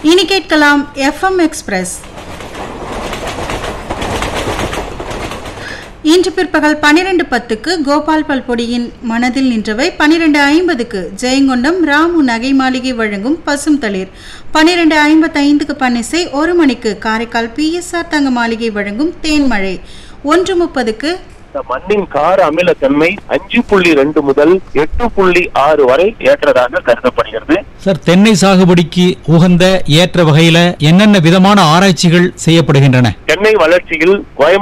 இனி கேட்கலாம் FM express இன்று பிற்பகல் பனிரெண்டு பத்துக்கு கோபால் பல்பொடியின் மனதில் நின்றவை பனிரெண்டு ஐம்பதுக்கு ஜெயங்கொண்டம் ராமு நகை மாளிகை வழங்கும் பசும் தளிர் பனிரெண்டு ஐம்பத்தைந்துக்கு பன்னிசை ஒரு மணிக்கு காரைக்கால் பிஎஸ்ஆர் தங்க மாளிகை வழங்கும் தேன்மழை ஒன்று முப்பதுக்கு இந்த மண்ணின் கார அமிலத்தன்மை அஞ்சு புள்ளி ரெண்டு முதல் எட்டு புள்ளி ஆறு வரை ஏற்றதாக கருதப்படுகிறது சார் தென்னை சாகுபடிக்கு உகந்த ஏற்ற வகையில என்னென்ன விதமான ஆராய்ச்சிகள் செய்யப்படுகின்றன தென்னை வளர்ச்சியில் கோயம்புத்தூர்